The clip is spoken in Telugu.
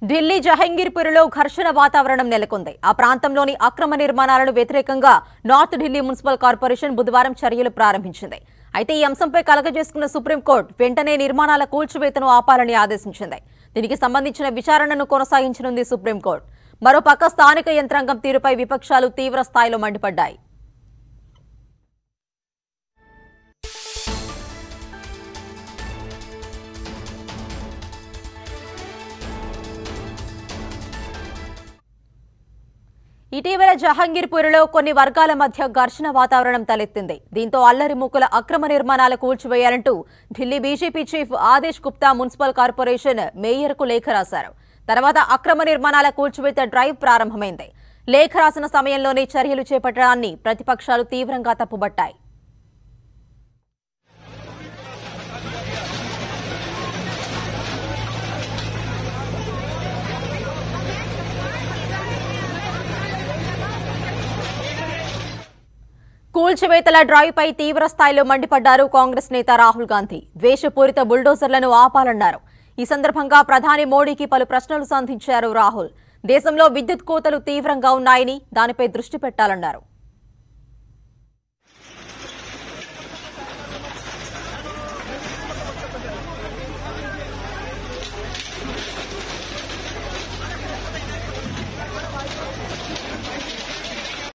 ఢిల్లీ జహంగీర్పురిలో ఘర్షణ వాతావరణం నెలకొంది ఆ ప్రాంతంలోని అక్రమ నిర్మాణాలను వ్యతిరేకంగా నార్త్ ఢిల్లీ మున్సిపల్ కార్పొరేషన్ బుధవారం చర్యలు ప్రారంభించింది అయితే ఈ అంశంపై కలగజేసుకున్న సుప్రీంకోర్టు వెంటనే నిర్మాణాల కూల్చివేతను ఆపాలని ఆదేశించింది దీనికి సంబంధించిన విచారణను కొనసాగించనుంది సుప్రీంకోర్టు మరోపక్క స్థానిక యంత్రాంగం తీరుపై విపక్షాలు తీవ్ర స్థాయిలో మండిపడ్డాయి ఇటీవల జహంగీర్పూర్లో కొన్ని వర్గాల మధ్య ఘర్షణ వాతావరణం తలెత్తింది దీంతో అల్లరి మూకుల అక్రమ నిర్మాణాలు కూల్చివేయాలంటూ Delhi BJP chief Adesh Gupta municipal corporation మేయర్కు లేఖ రాశారు తర్వాత అక్రమ నిర్మాణాల కూల్చివేత డ్రైవ్ ప్రారంభమైంది లేఖ రాసిన సమయంలోనే చర్యలు చేపట్టడాన్ని ప్రతిపక్షాలు తీవ్రంగా తప్పుబట్టాయి కూల్చివేతల డ్రైవ్ పై తీవ్ర స్థాయిలో మండిపడ్డారు కాంగ్రెస్ నేత రాహుల్ గాంధీ ద్వేషపూరిత బుల్డోజర్లను ఆపాలన్నారు ఈ సందర్భంగా ప్రధాని మోడీకి పలు ప్రశ్నలు సంధించారు రాహుల్ దేశంలో విద్యుత్ కోతలు తీవ్రంగా ఉన్నాయని దానిపై దృష్టి పెట్టాలన్నారు